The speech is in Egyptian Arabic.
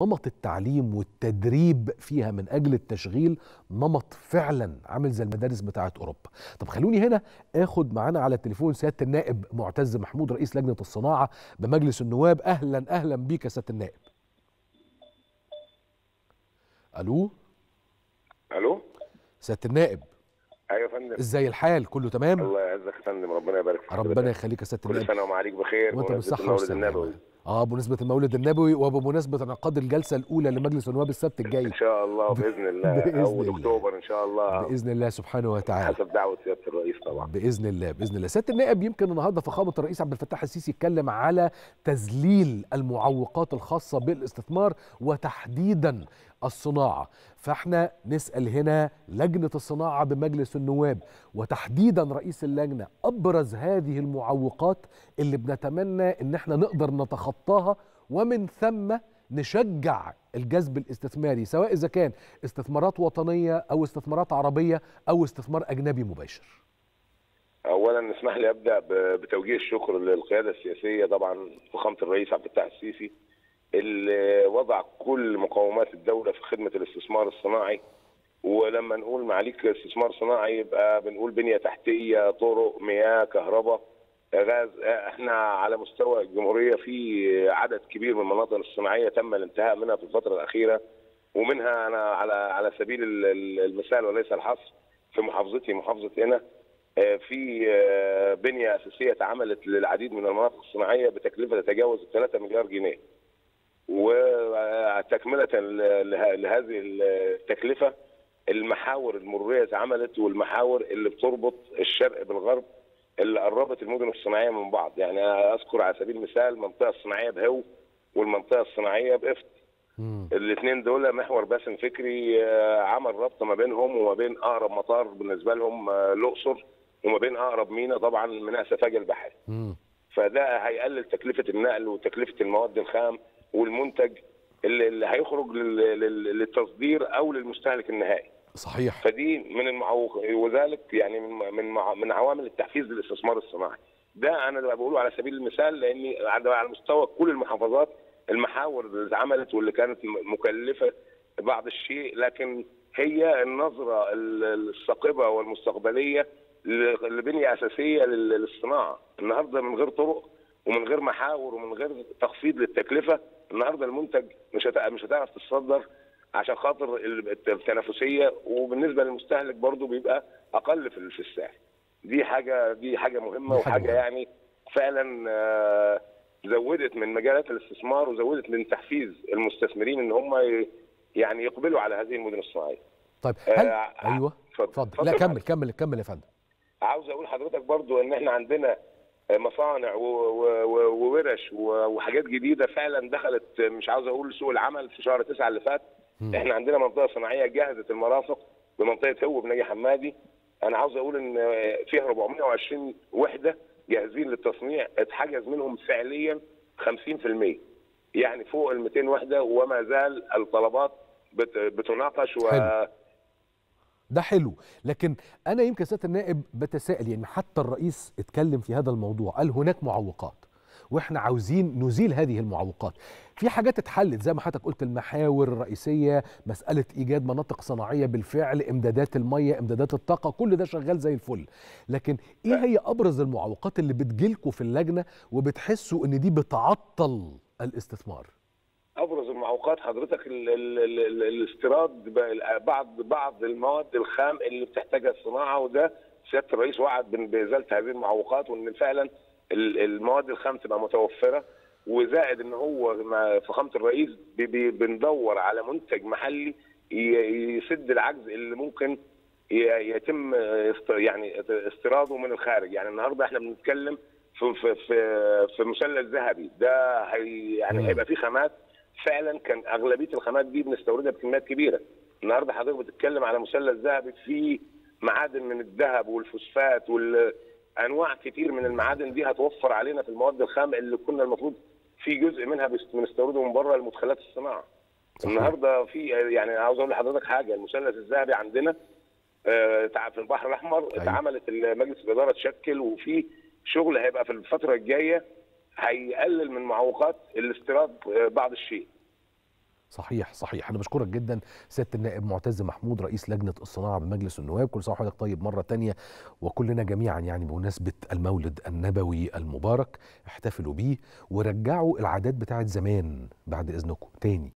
نمط التعليم والتدريب فيها من اجل التشغيل نمط فعلا عامل زي المدارس بتاعه اوروبا طب خلوني هنا اخد معانا على التليفون سياده النائب معتز محمود رئيس لجنه الصناعه بمجلس النواب اهلا اهلا بيك يا سياده النائب الو الو سياده النائب ايوه يا فندم ازاي الحال كله تمام الله يعزك يا فندم ربنا يبارك فيك ربنا يخليك يا سياده كل النائب سنه ومعاليك بخير وانت بمناسبة بالصحه المولد والسلامه النبوي اه بمناسبه المولد النبوي وبمناسبه انعقاد الجلسه الاولى لمجلس النواب السبت الجاي ان شاء الله باذن الله بإذن اول الله. اكتوبر ان شاء الله باذن الله سبحانه وتعالى حسب دعوه سياده الرئيس طبعا باذن الله باذن الله سياده النائب يمكن النهارده فخامه الرئيس عبد الفتاح السيسي اتكلم على تذليل المعوقات الخاصه بالاستثمار وتحديدا الصناعه فاحنا نسال هنا لجنه الصناعه بمجلس النواب وتحديدا رئيس اللجنه ابرز هذه المعوقات اللي بنتمنى ان احنا نقدر نتخطاها ومن ثم نشجع الجذب الاستثماري سواء اذا كان استثمارات وطنيه او استثمارات عربيه او استثمار اجنبي مباشر اولا اسمح لي ابدا ب- بتوجيه الشكر للقياده السياسيه طبعا فخامه الرئيس عبد الفتاح السيسي اللي وضع كل مقومات الدوله في خدمه الاستثمار الصناعي ولما نقول معاليك استثمار صناعي يبقى بنقول بنيه تحتيه طرق مياه كهرباء غاز احنا على مستوى الجمهوريه في عدد كبير من المناطق الصناعيه تم الانتهاء منها في الفتره الاخيره ومنها انا على على سبيل ال- ال- المثال وليس الحصر في محافظتي محافظه هنا آه، في آه، بنيه اساسيه اتعملت للعديد من المناطق الصناعيه بتكلفه تتجاوز 3 مليار جنيه. وتكمله ل- له- لهذه التكلفه المحاور المروريه اتعملت والمحاور اللي بتربط الشرق بالغرب اللي قربت المدن الصناعيه من بعض، يعني أنا اذكر على سبيل المثال المنطقه الصناعيه بهو والمنطقه الصناعيه بقفط. مم. الاثنين دول محور باسم فكري آه، عمل ربط ما بينهم وما بين اقرب مطار بالنسبه لهم آه، الاقصر وما بين اقرب ميناء طبعا ميناء سفاجه البحري مم. فده هيقلل تكلفه النقل وتكلفه المواد الخام والمنتج اللي, اللي هيخرج لل- لل- للتصدير او للمستهلك النهائي صحيح فدي من المعوق وذلك يعني من من مع- من عوامل التحفيز للاستثمار الصناعي ده انا اللي بقوله على سبيل المثال لاني على على مستوى كل المحافظات المحاور اللي اتعملت واللي كانت م- مكلفه بعض الشيء لكن هي النظره ال- الثاقبه والمستقبليه ل- لبنيه اساسيه لل- للصناعه النهارده من غير طرق ومن غير محاور ومن غير تخفيض للتكلفه النهارده المنتج مش هت- مش هتعرف تصدر عشان خاطر ال- التنافسيه وبالنسبه للمستهلك برضه بيبقى اقل في في السعر دي حاجه دي حاجه مهمه دي حاجة وحاجه مهمة. يعني فعلا آه، زودت من مجالات الاستثمار وزودت من تحفيز المستثمرين ان هم ي- يعني يقبلوا على هذه المدن الصناعيه طيب هل آه، ايوه اتفضل. اتفضل لا اتفضل. كمل كمل كمل يا فندم عاوز اقول لحضرتك برضو ان احنا عندنا مصانع و- و- و- وورش و- وحاجات جديده فعلا دخلت مش عاوز اقول سوق العمل في شهر تسعة اللي فات مم. احنا عندنا منطقه صناعيه جهزت المرافق بمنطقه هو بنجي حمادي انا عاوز اقول ان فيها 420 وحده جاهزين للتصنيع اتحجز منهم فعليا 50% يعني فوق ال 200 وحده وما زال الطلبات بت- بتناقش و حلو. ده حلو لكن انا يمكن سياده النائب بتساءل يعني حتى الرئيس اتكلم في هذا الموضوع قال هناك معوقات واحنا عاوزين نزيل هذه المعوقات في حاجات اتحلت زي ما حضرتك قلت المحاور الرئيسيه مساله ايجاد مناطق صناعيه بالفعل امدادات الميه امدادات الطاقه كل ده شغال زي الفل لكن ايه هي ابرز المعوقات اللي بتجيلكوا في اللجنه وبتحسوا ان دي بتعطل الاستثمار ابرز المعوقات حضرتك ال ال ال ال الاستيراد ب- بعض بعض المواد الخام اللي بتحتاجها الصناعه وده سياده الرئيس وعد بن- بازاله هذه المعوقات وان فعلا ال- المواد الخام تبقى متوفره وزائد ان هو مع فخامه الرئيس بي- بي- بندور على منتج محلي ي- يسد العجز اللي ممكن ي- يتم است- يعني استيراده من الخارج يعني النهارده احنا بنتكلم في في في, في مثلث ذهبي ده هي يعني مم. هيبقى في خامات فعلا كان اغلبيه الخامات دي بنستوردها بكميات كبيره النهارده حضرتك بتتكلم على مثلث ذهبي فيه معادن من الذهب والفوسفات والانواع كتير من المعادن دي هتوفر علينا في المواد الخام اللي كنا المفروض في جزء منها بس- بنستورده من بره لمدخلات الصناعه صحيح. النهارده في يعني عاوز اقول لحضرتك حاجه المثلث الذهبي عندنا آه، تع- في البحر الاحمر أيوة. اتعملت مجلس الاداره تشكل وفي شغل هيبقى في الفتره الجايه هيقلل من معوقات الاستيراد آه، بعض الشيء صحيح صحيح انا بشكرك جدا سياده النائب معتز محمود رئيس لجنه الصناعه بمجلس النواب كل سنه وحضرتك طيب مره تانية وكلنا جميعا يعني بمناسبه المولد النبوي المبارك احتفلوا بيه ورجعوا العادات بتاعت زمان بعد اذنكم تاني